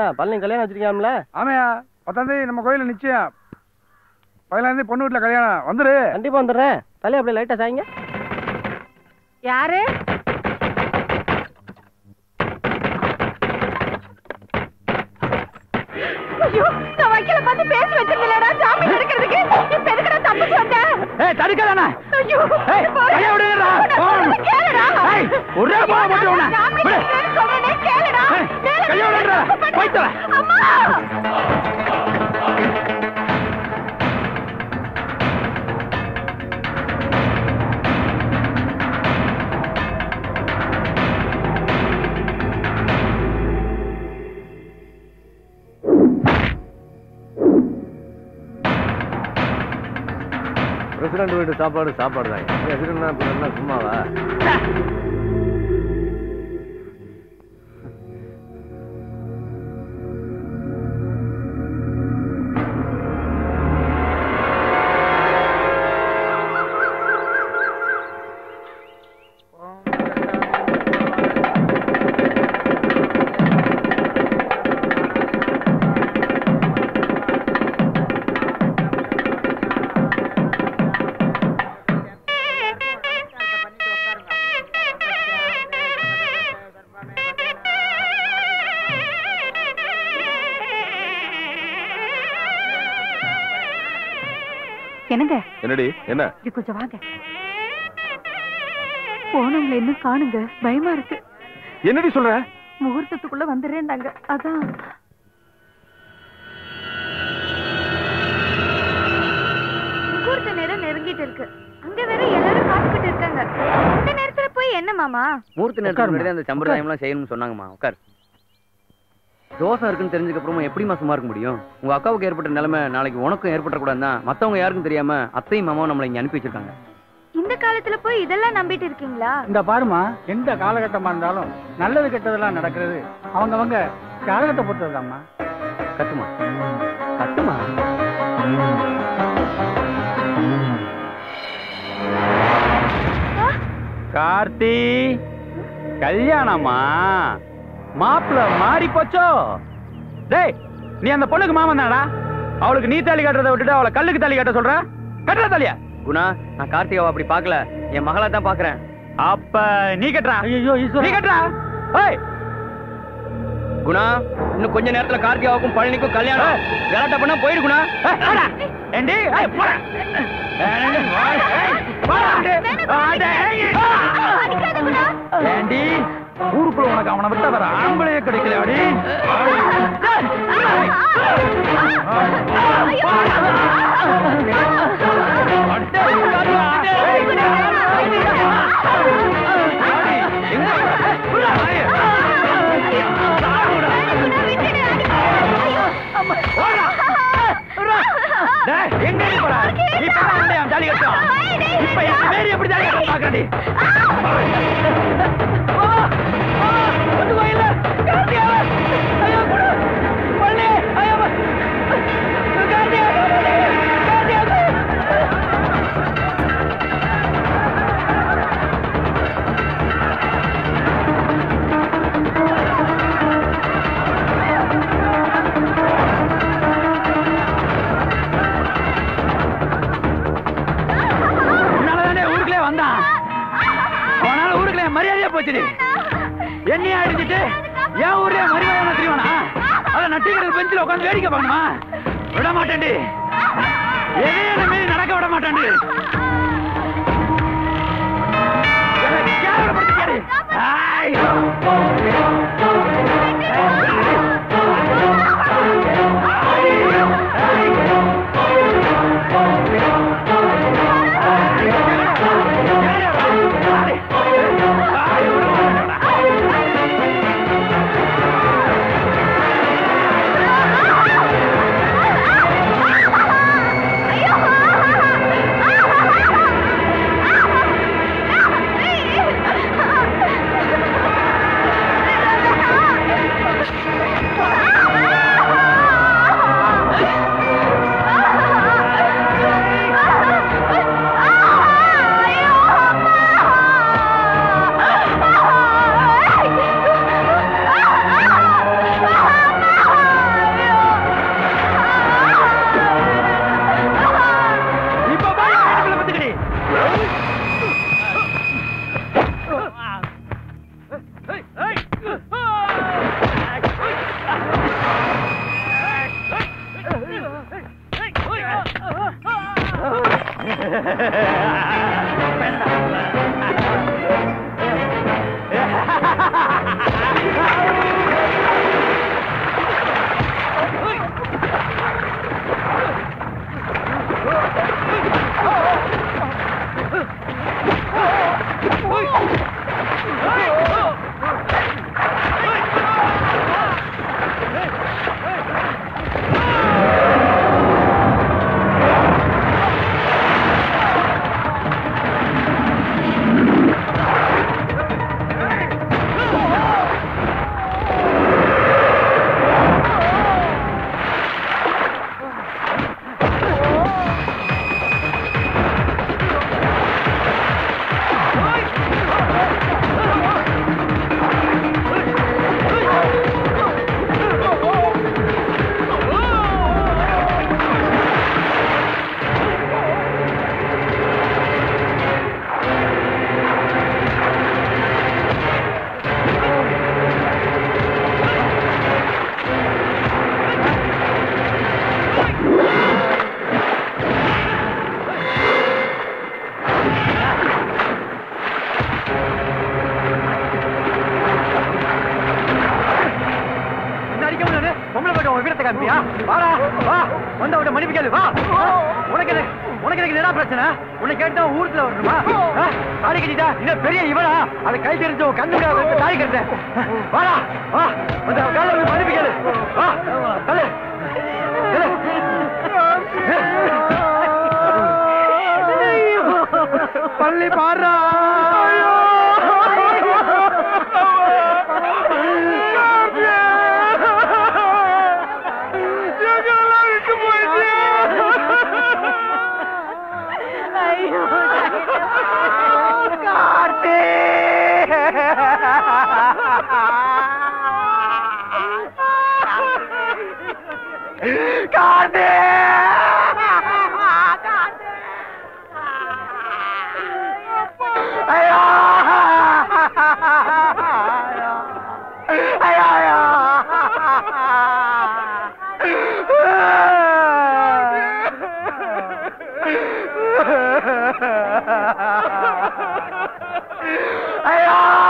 என்ன பழனி கல்யாணம் வச்சிருக்காம்ல ஆமையா பத்தாம் தேதி நம்ம கோயில்ல நிச்சயம் பதினாம் தேதி பொண்ணு வீட்டுல கல்யாணம் வந்துரு கண்டிப்பா வந்துடுறேன் தலையை அப்படியே லைட்டா சாய்ங்க யாரு ஐயோ நான் வக்கீல பார்த்து பேசி வச்சிருக்கலடா ஜாமீன் எடுக்கிறதுக்கு இப்ப எதுக்குடா தப்பிச்சு வந்த ஏய் தடுக்கலானே ஐயோ ஏய், கையை விடுங்கடா. உன்னை கேளுடா ஏய், ஒரே பாவம் போட்டு உன்னை. ஜாமீன் விடு. எடுக்கிறேன்னு சொல்றேனே, கேளுடா ஏய், கேளு. கையை விடுங்கடா. போய் தொலை. அம்மா பிரசிடண்ட் வீட்டு சாப்பாடு சாப்பாடு தான் பிரசிடண்ட் என்ன சும்மாவா என்னங்க என்னடி என்ன இது கொஞ்சம் வாங்க போனவங்களை இன்னும் காணுங்க பயமா இருக்கு என்னடி சொல்ற முகூர்த்தத்துக்குள்ள வந்துடுறேன்னாங்க அதான் முகூர்த்த நேரம் நெருங்கிட்டு இருக்கு அங்க வேற எல்லாரும் காத்துக்கிட்டு இருக்காங்க இந்த நேரத்துல போய் என்ன மாமா மூர்த்தி நேரத்துக்கு முன்னாடி அந்த சம்பிரதாயம்லாம் செய்யணும்னு சொன்னாங்கம்மா உட்கார் தோசை இருக்குன்னு தெரிஞ்சதுக்கு அப்புறமா எப்படிம்மா சும்மா இருக்க முடியும் உங்க அக்காவுக்கு ஏற்பட்ட நிலைமை நாளைக்கு உனக்கும் ஏற்பட்டக்கூடாது தான் மத்தவங்க யாருக்கும் தெரியாம அத்தையும் மாமாவும் நம்மளை இங்க அனுப்பி வச்சிருக்காங்க இந்த காலத்துல போய் இதெல்லாம் நம்பிட்டு இருக்கீங்களா இந்த பாருமா எந்த காலகட்டமா இருந்தாலும் நல்லது கெட்டதெல்லாம் நடக்கிறது அவங்கவங்க ஜாதகத்தை பொறுத்ததுதாம்மா கட்டுமா கட்டுமா கார்த்தி கல்யாணமா மாப்பிள்ள மாறி போச்சோ டேய் நீ அந்த பொண்ணுக்கு மாமன் தானடா அவளுக்கு நீ தாலி கட்டுறதை விட்டுட்டு அவளை கல்லுக்கு தாலி கட்ட சொல்ற கட்டுற தாலியா குணா நான் கார்த்திகாவை அப்படி பார்க்கல என் மகளா தான் பாக்குறேன் அப்ப நீ கட்டுறா ஐயோ நீ கட்டுறா ஏய் குணா இன்னும் கொஞ்ச நேரத்துல கார்த்திகாவுக்கும் பழனிக்கும் கல்யாணம் கலாட்டா பண்ணா போயிடு குணா ஏய், வாடா. ஏண்டி ஏய், போடா. ஏய், ஏய், போடா. ஆடே, ஏய், ஏண்டி ஊருக்குள்ள உனக்கு அவனை விட்டா வேற ஆம்பளையே கிடைக்கல அடி எங்க போற இப்பதான் வந்து அவன் தாலி கட்டான் இப்ப என் பேரு எப்படி தாலி கட்ட பாக்கடி உன்னாலதானே ஊருக்குள்ளே வந்தான் அவனால ஊருக்குள்ள என் மரியாதையா போச்சுடி என்னையா அடிச்சிட்டு என் ஊர்லயே மரியாதை தெரியுமாண்ணா அத நட்டிக்கிறது பெஞ்சில் உட்காந்து வேடிக்கை பார்க்கணுமா விட மாட்டேன்டி எதையும் என்ன மீறி நடக்க விட மாட்டேன்டி என்னை கேவலப்படுத்திட்டியாடி. ஆய். ஐயோ என்ன அடிக்க முடியாது பொம்பளை போய்ட்டு உன் வீரத்தை காமிப்பியா வாடா வா வந்து அவட்ட மன்னிப்பு கேளு வா உனக்கு எனக்கு உனக்கு எனக்கு என்னடா பிரச்சனை உன்னை கேட்டா ஊருக்குள்ள வரணுமா ஆ? தாலி கட்டிட்டா இன்னும் பெரிய இவனா அதை கை தெரிஞ்சு உன் கண்ணு முன்னாடி தாலி கட்டேன் வாடா வா வந்து அவன் காலைல போய் மன்னிப்பு கேளு வா தலை பள்ளி பாடுறா கார்த்தி ஐயோ ஐயோ ஐயோ ஐயோ